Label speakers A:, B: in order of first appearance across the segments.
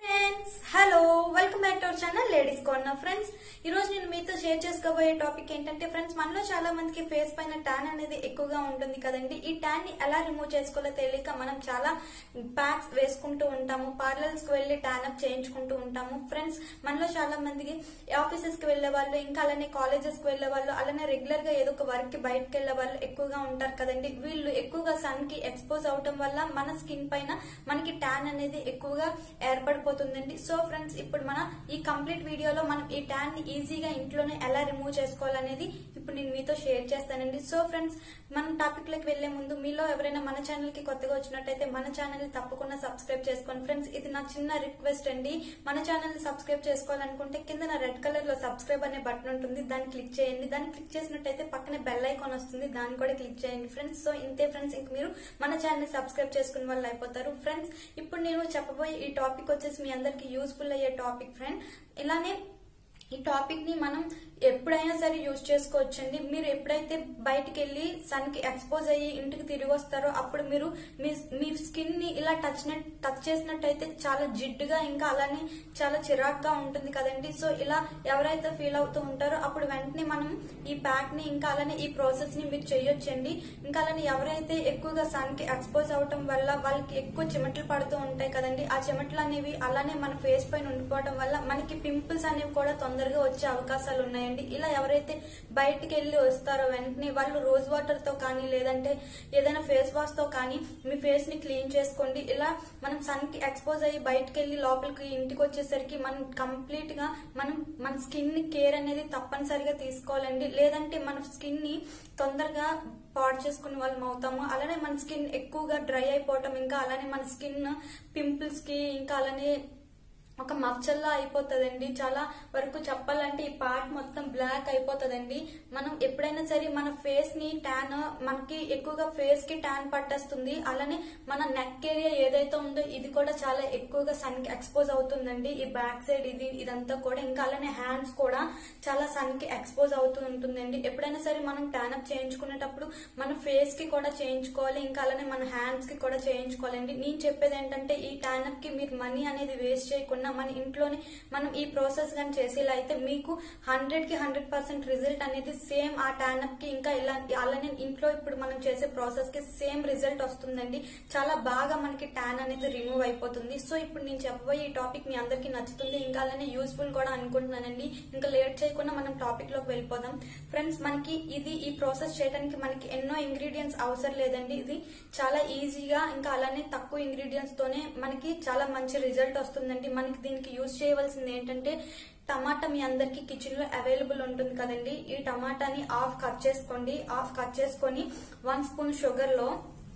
A: Friends hello welcome back to our channel ladies corner friends ఈ రోజు నేను మీతో షేర్ చేసుకోబోయే టాపిక్ ఏంటంటే ఫ్రెండ్స్ మనలో చాలా మందికి ఫేస్ పైన ట్యాన్ అనేది ఎక్కువగా ఉంటుంది కదండి ఈ ట్యాన్ ని ఎలా రిమూవ్ చేసుకోవాలో తెలియక మనం చాలా ప్యాక్స్ వేసుకుంటూ ఉంటాము పార్లర్స్ కి వెళ్లి ట్యాన్ అప్ చేయించుకుంటూ ఉంటాము ఫ్రెండ్స్ మనలో చాలా మందికి ఆఫీసెస్ కి వెళ్లే వాళ్ళు ఇంకా అలానే కాలేజెస్ కి వెళ్లే వాళ్ళు అలానే రెగ్యులర్ గా ఏదో ఒక వర్క్ కి బయటకు వెళ్లే వాళ్ళు ఎక్కువగా ఉంటారు కదండి వీళ్ళు ఎక్కువగా సన్ కి ఎక్స్పోజ్ అవటం వల్ల మన స్కిన్ పైన మనకి ట్యాన్ అనేది ఎక్కువగా ఏర్పడిపోతుందండి సో ఫ్రెండ్స్ ఇప్పుడు మన ఈ కంప్లీట్ వీడియోలో మనం ఈ ట్యాన్ ని ఈజీగా ఇంట్లోనే ఎలా రిమూవ్ చేసుకోవాలనేది ఇప్పుడు నేను మీతో షేర్ చేస్తానండి సో ఫ్రెండ్స్ మనం టాపిక్ లోకి వెళ్లే ముందు మీలో ఎవరైనా మన ఛానల్ కి కొత్తగా వచ్చినట్టయితే మన ఛానల్ ని తప్పకుండా సబ్స్క్రైబ్ చేసుకోండి ఫ్రెండ్స్ ఇది నా చిన్న రిక్వెస్ట్ అండి మన ఛానల్ ని సబ్స్క్రైబ్ చేసుకోవాలనుకుంటే కింద నా రెడ్ కలర్ లో సబ్స్క్రైబ్ అనే బటన్ ఉంటుంది దాన్ని క్లిక్ చేయండి దాన్ని క్లిక్ చేసినట్టయితే పక్కనే బెల్ ఐకాన్ వస్తుంది దాన్ని కూడా క్లిక్ చేయండి ఫ్రెండ్స్ సో ఇంతే ఫ్రెండ్స్ ఇంక మీరు మన ఛానల్ ని సబ్స్క్రైబ్ చేసుకున్న వాళ్ళు అయిపోతారు ఫ్రెండ్స్ ఇప్పుడు నేను చెప్పబోయే ఈ టాపిక్ వచ్చేసి మీ అందరికి యూస్ఫుల్ అయ్యే టాపిక్ ఫ్రెండ్ ఇలానే ఈ టాపిక్ ని మనం ఎప్పుడైనా సరే యూజ్ చేసుకోవచ్చండి మీరు ఎప్పుడైతే బయటికి వెళ్ళి సన్ కి ఎక్స్పోజ్ అయ్యి ఇంటికి తిరిగి వస్తారో అప్పుడు మీరు మీ మీ స్కిన్ ని ఇలా టచ్ టచ్ చేసినట్టయితే చాలా జిడ్డుగా ఇంకా అలానే చాలా చిరాగ్గా ఉంటుంది కదండి సో ఇలా ఎవరైతే ఫీల్ అవుతూ ఉంటారో అప్పుడు వెంటనే మనం ఈ ప్యాక్ ని ఇంకా అలానే ఈ ప్రాసెస్ ని మీరు చేయొచ్చండి ఇంకా అలానే ఎవరైతే ఎక్కువగా సన్ కి ఎక్స్పోజ్ అవటం వల్ల వాళ్ళకి ఎక్కువ చెమటలు పడుతూ ఉంటాయి కదండి ఆ చెమటలు అనేవి అలానే మన ఫేస్ పైన ఉండిపోవడం వల్ల మనకి పింపుల్స్ అనేవి కూడా తొందరగా వచ్చే అవకాశాలు ఉన్నాయండి ఇలా ఎవరైతే బయటికి వెళ్ళి వస్తారో వెంటనే వాళ్ళు రోజ్ వాటర్ తో కానీ లేదంటే ఏదైనా ఫేస్ వాష్ తో కానీ మీ ఫేస్ ని క్లీన్ చేసుకోండి ఇలా మనం సన్ కి ఎక్స్పోజ్ అయ్యి బయటకు వెళ్ళి లోపలికి ఇంటికి వచ్చేసరికి మనం కంప్లీట్ గా మనం మన స్కిన్ ని కేర్ అనేది తప్పనిసరిగా తీసుకోవాలండి లేదంటే మన స్కిన్ ని తొందరగా పాడు చేసుకునే వాళ్ళం అవుతాము అలానే మన స్కిన్ ఎక్కువగా డ్రై అయిపోవటం ఇంకా అలానే మన స్కిన్ పింపుల్స్ కి ఇంకా అలానే ఒక మచ్చల్లా అయిపోతుందండి చాలా వరకు చెప్పాలంటే ఈ పార్ట్ మొత్తం బ్లాక్ అయిపోతుందండి మనం ఎప్పుడైనా సరే మన ఫేస్ ని ట్యాన్ మనకి ఎక్కువగా ఫేస్ కి ట్యాన్ పట్టేస్తుంది అలానే మన నెక్ ఏరియా ఏదైతే ఉందో ఇది కూడా చాలా ఎక్కువగా సన్ కి ఎక్స్పోజ్ అవుతుందండి ఈ బ్యాక్ సైడ్ ఇది ఇదంతా కూడా ఇంకా అలానే హ్యాండ్స్ కూడా చాలా సన్ కి ఎక్స్పోజ్ అవుతూ ఉంటుందండి ఎప్పుడైనా సరే మనం ట్యాన్ అప్ చేయించుకునేటప్పుడు మన ఫేస్ కి కూడా చేయించుకోవాలి ఇంకా అలానే మన హ్యాండ్స్ కి కూడా చేయించుకోవాలండి నేను చెప్పేది ఏంటంటే ఈ ట్యాన్ అప్ కి మీరు మనీ అనేది వేస్ట్ చేయకుండా మన ఇంట్లోనే మనం ఈ ప్రాసెస్ కానీ చేసేలా అయితే మీకు హండ్రెడ్ కి హండ్రెడ్ పర్సెంట్ రిజల్ట్ అనేది సేమ్ ఆ ట్యాన్ అప్ కి ఇంకా ఇలా అలానే ఇంట్లో ఇప్పుడు మనం చేసే ప్రాసెస్ కి సేమ్ రిజల్ట్ వస్తుందండి చాలా బాగా మనకి ట్యాన్ అనేది రిమూవ్ అయిపోతుంది సో ఇప్పుడు నేను చెప్పబోయే ఈ టాపిక్ మీ అందరికి నచ్చుతుంది ఇంకా అలానే యూస్ఫుల్ కూడా అనుకుంటున్నానండి ఇంకా లేట్ చేయకుండా మనం టాపిక్ లోకి వెళ్ళిపోదాం ఫ్రెండ్స్ మనకి ఇది ఈ ప్రాసెస్ చేయడానికి మనకి ఎన్నో ఇంగ్రీడియంట్స్ అవసరం లేదండి ఇది చాలా ఈజీగా ఇంకా అలానే తక్కువ ఇంగ్రీడియంట్స్ తోనే మనకి చాలా మంచి రిజల్ట్ వస్తుందండి మనకి దీనికి యూజ్ చేయవలసింది ఏంటంటే టమాటా మీ అందరికి కిచెన్ లో అవైలబుల్ ఉంటుంది కదండి ఈ టమాటాని హాఫ్ కట్ చేసుకోండి హాఫ్ కట్ చేసుకొని వన్ స్పూన్ షుగర్ లో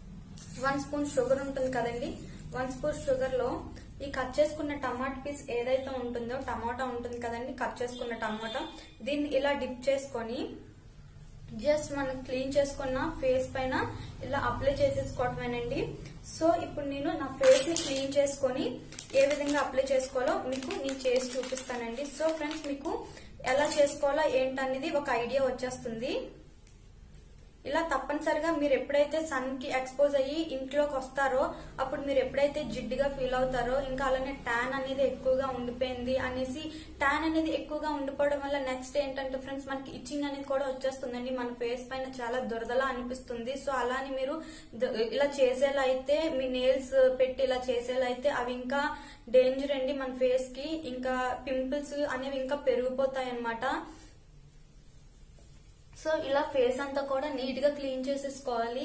A: వన్ స్పూన్ షుగర్ ఉంటుంది కదండి వన్ స్పూన్ షుగర్ లో ఈ కట్ చేసుకున్న టమాటా పీస్ ఏదైతే ఉంటుందో టమాటా ఉంటుంది కదండి కట్ చేసుకున్న టమాటా దీన్ని ఇలా డిప్ చేసుకొని జస్ట్ మనం క్లీన్ చేసుకున్న ఫేస్ పైన ఇలా అప్లై చేసేసుకోవటమేనండి సో ఇప్పుడు నేను నా ఫేస్ ని క్లీన్ చేసుకొని ఏ విధంగా అప్లై చేసుకోవాలో మీకు నేను చేసి చూపిస్తానండి సో ఫ్రెండ్స్ మీకు ఎలా చేసుకోవాలో ఏంటనేది ఒక ఐడియా వచ్చేస్తుంది ఇలా తప్పనిసరిగా మీరు ఎప్పుడైతే సన్ కి ఎక్స్పోజ్ అయ్యి ఇంట్లోకి వస్తారో అప్పుడు మీరు ఎప్పుడైతే జిడ్డుగా ఫీల్ అవుతారో ఇంకా అలానే ట్యాన్ అనేది ఎక్కువగా ఉండిపోయింది అనేసి ట్యాన్ అనేది ఎక్కువగా ఉండిపోవడం వల్ల నెక్స్ట్ ఏంటంటే ఫ్రెండ్స్ మనకి ఇచ్చింగ్ అనేది కూడా వచ్చేస్తుందండి మన ఫేస్ పైన చాలా దురదలా అనిపిస్తుంది సో అలాని మీరు ద- ఇలా చేసేలా అయితే మీ నెయిల్స్ పెట్టి ఇలా చేసేలా అయితే అవి ఇంకా డేంజర్ అండి మన ఫేస్ కి ఇంకా పింపుల్స్ అనేవి ఇంకా పెరిగిపోతాయి అన్నమాట సో ఇలా ఫేస్ అంతా కూడా నీట్ గా క్లీన్ చేసేసుకోవాలి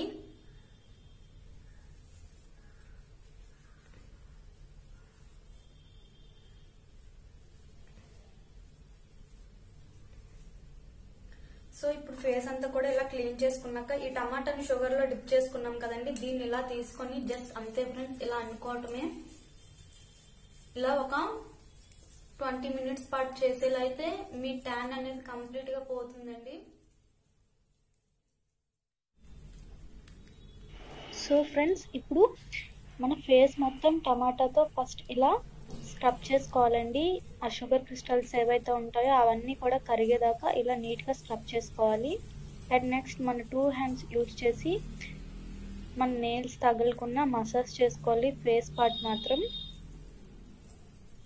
A: సో ఇప్పుడు ఫేస్ అంతా కూడా ఇలా క్లీన్ చేసుకున్నాక ఈ టమాటాని షుగర్ లో డిప్ చేసుకున్నాం కదండి దీన్ని ఇలా తీసుకొని జస్ట్ అంతే ఫ్రెండ్స్ ఇలా అనుకోవటమే ఇలా ఒక ట్వంటీ మినిట్స్ పాటు చేసేలా అయితే మీ ట్యాన్ అనేది కంప్లీట్ గా పోతుందండి
B: సో ఫ్రెండ్స్ ఇప్పుడు మన ఫేస్ మొత్తం టమాటాతో ఫస్ట్ ఇలా స్క్రబ్ చేసుకోవాలండి ఆ షుగర్ క్రిస్టల్స్ ఏవైతే ఉంటాయో అవన్నీ కూడా కరిగేదాకా ఇలా నీట్గా స్క్రబ్ చేసుకోవాలి అండ్ నెక్స్ట్ మన టూ హ్యాండ్స్ యూజ్ చేసి మన నెయిల్స్ తగలకుండా మసాజ్ చేసుకోవాలి ఫేస్ పార్ట్ మాత్రం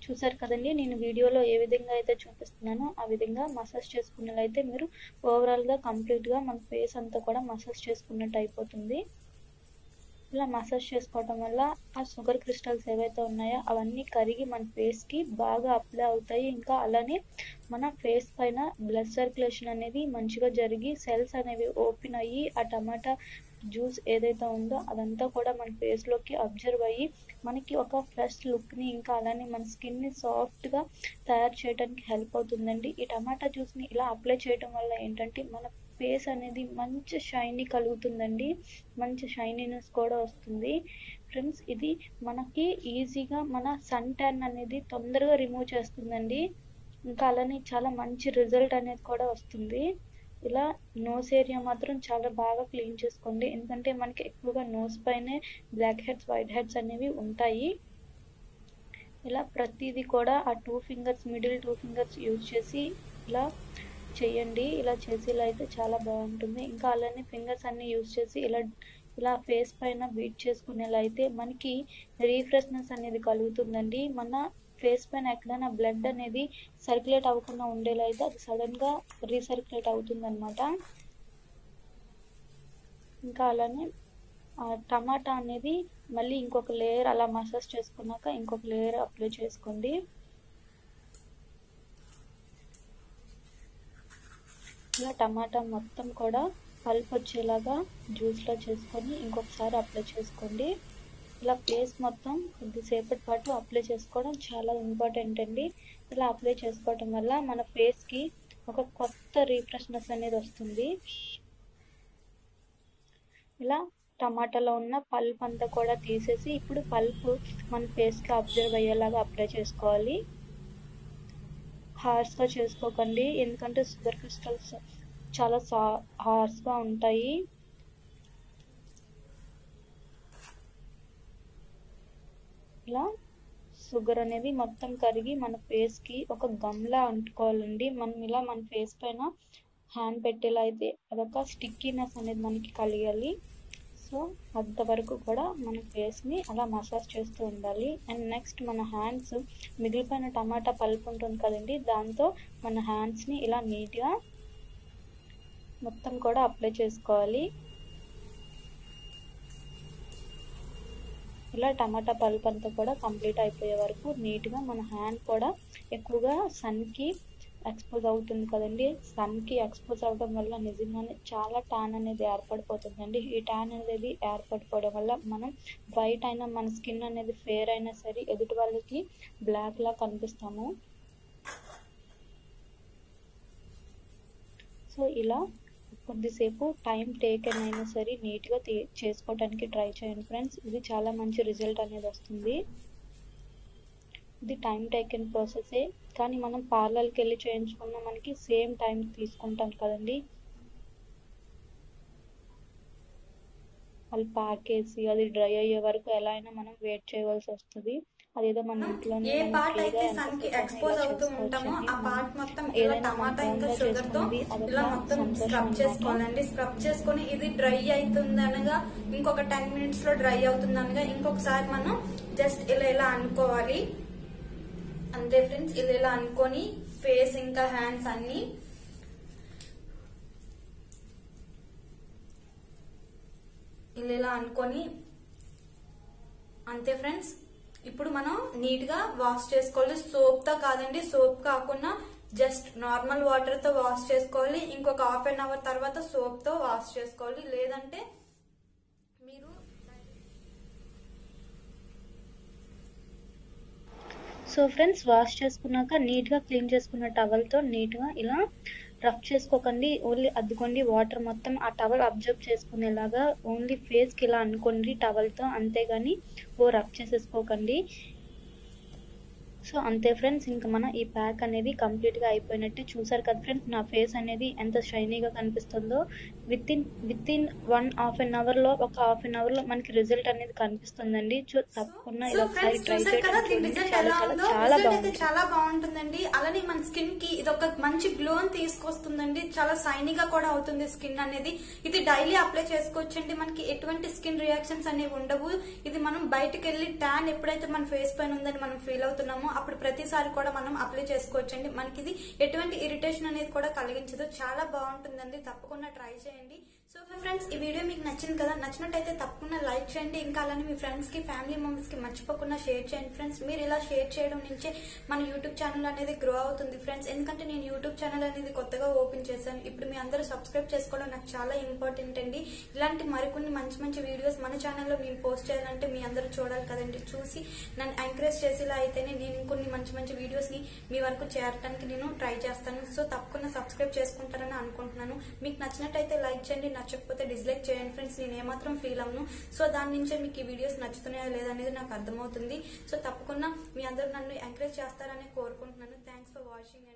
B: చూసారు కదండి నేను వీడియోలో ఏ విధంగా అయితే చూపిస్తున్నానో ఆ విధంగా మసాజ్ చేసుకున్నట్లయితే మీరు ఓవరాల్గా కంప్లీట్గా మన ఫేస్ అంతా కూడా మసాజ్ చేసుకున్నట్టు అయిపోతుంది ఇలా మసాజ్ చేసుకోవడం వల్ల ఆ షుగర్ క్రిస్టల్స్ ఏవైతే ఉన్నాయో అవన్నీ కరిగి మన ఫేస్కి బాగా అప్లై అవుతాయి ఇంకా అలానే మన ఫేస్ పైన బ్లడ్ సర్క్యులేషన్ అనేది మంచిగా జరిగి సెల్స్ అనేవి ఓపెన్ అయ్యి ఆ టమాటా జ్యూస్ ఏదైతే ఉందో అదంతా కూడా మన ఫేస్లోకి అబ్జర్వ్ అయ్యి మనకి ఒక ఫ్రెష్ లుక్ని ఇంకా అలానే మన స్కిన్ని సాఫ్ట్గా తయారు చేయడానికి హెల్ప్ అవుతుందండి ఈ టమాటా జ్యూస్ని ఇలా అప్లై చేయడం వల్ల ఏంటంటే మన ఫేస్ అనేది మంచి షైనీ కలుగుతుందండి మంచి షైనీనెస్ కూడా వస్తుంది ఫ్రెండ్స్ ఇది మనకి ఈజీగా మన సన్ ట్యాన్ అనేది తొందరగా రిమూవ్ చేస్తుందండి ఇంకా అలానే చాలా మంచి రిజల్ట్ అనేది కూడా వస్తుంది ఇలా నోస్ ఏరియా మాత్రం చాలా బాగా క్లీన్ చేసుకోండి ఎందుకంటే మనకి ఎక్కువగా నోస్ పైనే బ్లాక్ హెడ్స్ వైట్ హెడ్స్ అనేవి ఉంటాయి ఇలా ప్రతిదీ కూడా ఆ two fingers middle two fingers use చేసి ఇలా చేయండి ఇలా చేసి ఇలా అయితే చాలా బాగుంటుంది ఇంకా అలానే ఫింగర్స్ అన్ని యూజ్ చేసి ఇలా ఇలా ఫేస్ పైన బీట్ చేసుకునేలా అయితే మనకి రీఫ్రెష్నెస్ అనేది కలుగుతుందండి మన ఫేస్ పైన ఎక్కడైనా బ్లడ్ అనేది సర్క్యులేట్ అవ్వకుండా ఉండేలా అయితే అది సడన్గా రీసర్క్యులేట్ అవుతుంది అనమాట ఇంకా అలానే ఆ టమాటా అనేది మళ్ళీ ఇంకొక లేయర్ అలా మసాజ్ చేసుకున్నాక ఇంకొక లేయర్ అప్లై చేసుకోండి ఇలా టమాటా మొత్తం కూడా పల్ప్ వచ్చేలాగా జ్యూస్లో చేసుకొని ఇంకొకసారి అప్లై చేసుకోండి ఇలా ఫేస్ మొత్తం కొద్దిసేపటి పాటు అప్లై చేసుకోవడం చాలా ఇంపార్టెంట్ అండి ఇలా అప్లై చేసుకోవడం వల్ల మన ఫేస్కి ఒక కొత్త రీఫ్రెష్నెస్ అనేది వస్తుంది ఇలా టమాటాలో ఉన్న పల్ప్ అంతా కూడా తీసేసి ఇప్పుడు పల్ప్ మన ఫేస్కి అబ్జర్వ్ అయ్యేలాగా అప్లై చేసుకోవాలి హార్స్గా చేసుకోకండి ఎందుకంటే షుగర్ క్రిస్టల్స్ చాలా సా హార్స్గా ఉంటాయి ఇలా షుగర్ అనేది మొత్తం కరిగి మన ఫేస్కి ఒక గమ్లా అంటుకోవాలండి మనం ఇలా మన ఫేస్ పైన హ్యాండ్ పెట్టేలా అయితే అదొక స్టిక్కీనెస్ అనేది మనకి కలిగాలి సో అంతవరకు కూడా మన ఫేస్ని అలా మసాజ్ చేస్తూ ఉండాలి అండ్ నెక్స్ట్ మన హ్యాండ్స్ మిగిలిపోయిన టమాటా పల్ప్ ఉంటుంది కదండి దాంతో మన హ్యాండ్స్ని ఇలా నీట్గా మొత్తం కూడా అప్లై చేసుకోవాలి ఇలా టమాటా పల్ప్ అంతా కూడా కంప్లీట్ అయిపోయే వరకు నీట్గా మన హ్యాండ్ కూడా ఎక్కువగా సన్కి ఎక్స్పోజ్ అవుతుంది కదండి సన్కి ఎక్స్పోజ్ అవ్వడం వల్ల నిజంగానే చాలా ట్యాన్ అనేది ఏర్పడిపోతుందండి ఈ ట్యాన్ అనేది ఏర్పడిపోవడం వల్ల మనం వైట్ అయినా మన స్కిన్ అనేది ఫేర్ అయినా సరే ఎదుటి వాళ్ళకి బ్లాక్ లా కనిపిస్తాము సో ఇలా కొద్దిసేపు టైం టేకెన్ అయినా సరే నీట్గా చేసుకోవడానికి ట్రై చేయండి ఫ్రెండ్స్ ఇది చాలా మంచి రిజల్ట్ అనేది వస్తుంది ఇది టైం టేకెన్ ప్రాసెసే కానీ మనం పార్లర్కి వెళ్ళి చేయించుకున్న మనకి సేమ్ టైం తీసుకుంటాం కదండి వాళ్ళు ప్యాక్ వేసి అది డ్రై అయ్యే వరకు ఎలా అయినా మనం వెయిట్ చేయవలసి వస్తుంది అదేదో మన ఇంట్లోనే
A: ఏ
B: మనం
A: పార్ట్
B: ఫ్రీగా
A: అయితే
B: ఎంత
A: సన్ కి
B: సేపు అయినా
A: ఎక్స్పోజ్
B: ఇలా
A: అవుతూ ఉంటామో ఆ
B: చేసుకోవచ్చండి.
A: పార్ట్ మొత్తం ఇలా
B: ఏదైనా
A: టమాటా
B: మన
A: ఇంకా
B: own గా
A: షుగర్ తో
B: చేసుకున్నది అదొక
A: ఇలా మొత్తం
B: సంతోషం
A: స్క్రబ్
B: అన్నమాట.
A: చేసుకోవాలండి స్క్రబ్ చేసుకొని ఇది డ్రై అవుతుంది అనగా ఇంకొక టెన్ మినిట్స్ లో డ్రై అవుతుంది అనగా ఇంకొకసారి మనం జస్ట్ ఇలా ఇలా అనుకోవాలి అంతే ఫ్రెండ్స్ ఇలా ఇలా అనుకొని ఫేస్ ఇంకా హ్యాండ్స్ అన్ని ఇలా ఇలా అనుకొని అంతే ఫ్రెండ్స్ ఇప్పుడు మనం నీట్ గా వాష్ చేసుకోవాలి సోప్ తో కాదండి సోప్ కాకుండా జస్ట్ నార్మల్ వాటర్ తో వాష్ చేసుకోవాలి ఇంకొక హాఫ్ అన్ అవర్ తర్వాత సోప్ తో వాష్ చేసుకోవాలి లేదంటే మీరు
B: సో ఫ్రెండ్స్ వాష్ చేసుకున్నాక నీట్గా క్లీన్ చేసుకున్న టవల్తో నీట్గా ఇలా రఫ్ చేసుకోకండి ఓన్లీ అద్దుకోండి వాటర్ మొత్తం ఆ టవల్ అబ్జర్వ్ చేసుకునేలాగా ఓన్లీ ఫేస్కి ఇలా అనుకోండి టవల్తో అంతేగాని ఓ రఫ్ చేసేసుకోకండి సో అంతే ఫ్రెండ్స్ ఇంకా మన ఈ ప్యాక్ అనేది కంప్లీట్గా అయిపోయినట్టే చూసారు కదా ఫ్రెండ్స్ నా ఫేస్ అనేది ఎంత షైనీగా కనిపిస్తుందో within within one half an అవర్లో ఒక హాఫ్ అన్ అవర్లో మనకి రిజల్ట్ అనేది కనిపిస్తుందండి చూ తప్పకుండా
A: సో
B: ఇలా ఒకసారి
A: ఫ్రెండ్స్
B: ట్రై
A: చూసారు కదా
B: చేయడం
A: దీని
B: చూడండి.
A: రిజల్ట్
B: చాలా
A: ఎలా
B: చాలా
A: ఉందో
B: చాలా
A: రిజల్ట్ అయితే
B: బాగుంది
A: చాలా బాగుంటుందండి అలానే మన స్కిన్ కి ఇది ఒక మంచి గ్లో తీసుకొస్తుందండి చాలా సైనీగా కూడా అవుతుంది స్కిన్ అనేది ఇది డైలీ అప్లై చేసుకోవచ్చండి మనకి ఎటువంటి స్కిన్ రియాక్షన్స్ అనేవి ఉండవు ఇది మనం బయటకు వెళ్ళి ట్యాన్ ఎప్పుడైతే మన ఫేస్ పైన ఉందని మనం ఫీల్ అవుతున్నామో అప్పుడు ప్రతిసారి కూడా మనం అప్లై చేసుకోవచ్చండి మనకి ఇది ఎటువంటి ఇరిటేషన్ అనేది కూడా కలిగించదు చాలా బాగుంటుందండి తప్పకుండా ట్రై చేయండి సో ఫ్రెండ్స్ ఈ వీడియో మీకు నచ్చింది కదా నచ్చినట్టయితే తప్పకుండా లైక్ చేయండి ఇంకా అలానే మీ ఫ్రెండ్స్ కి ఫ్యామిలీ మెంబర్స్ కి మర్చిపోకుండా షేర్ చేయండి ఫ్రెండ్స్ మీరు ఇలా షేర్ చేయడం నుంచే మన యూట్యూబ్ ఛానల్ అనేది గ్రో అవుతుంది ఫ్రెండ్స్ ఎందుకంటే నేను యూట్యూబ్ ఛానల్ అనేది కొత్తగా ఓపెన్ చేశాను ఇప్పుడు మీ అందరూ సబ్స్క్రైబ్ చేసుకోవడం నాకు చాలా ఇంపార్టెంట్ అండి ఇలాంటి మరికొన్ని మంచి మంచి వీడియోస్ మన ఛానల్లో మేము పోస్ట్ చేయాలంటే మీ అందరూ చూడాలి కదండి చూసి నన్ను ఎంకరేజ్ చేసేలా అయితేనే నేను ఇంకొన్ని మంచి మంచి వీడియోస్ ని మీ వరకు చేరడానికి నేను ట్రై చేస్తాను సో తప్పకుండా సబ్స్క్రైబ్ చేసుకుంటారని అనుకుంటున్నాను మీకు నచ్చినట్టయితే లైక్ చేయండి నచ్చకపోతే డిస్లైక్ చేయండి ఫ్రెండ్స్ నేను ఏమాత్రం ఫీల్ అవ్వను సో దాని నుంచే మీకు ఈ వీడియోస్ నచ్చుతున్నాయా లేదనేది నాకు అర్థమవుతుంది సో తప్పకుండా మీ అందరూ నన్ను ఎంకరేజ్ చేస్తారని కోరుకుంటున్నాను థ్యాంక్స్ ఫర్ వాచింగ్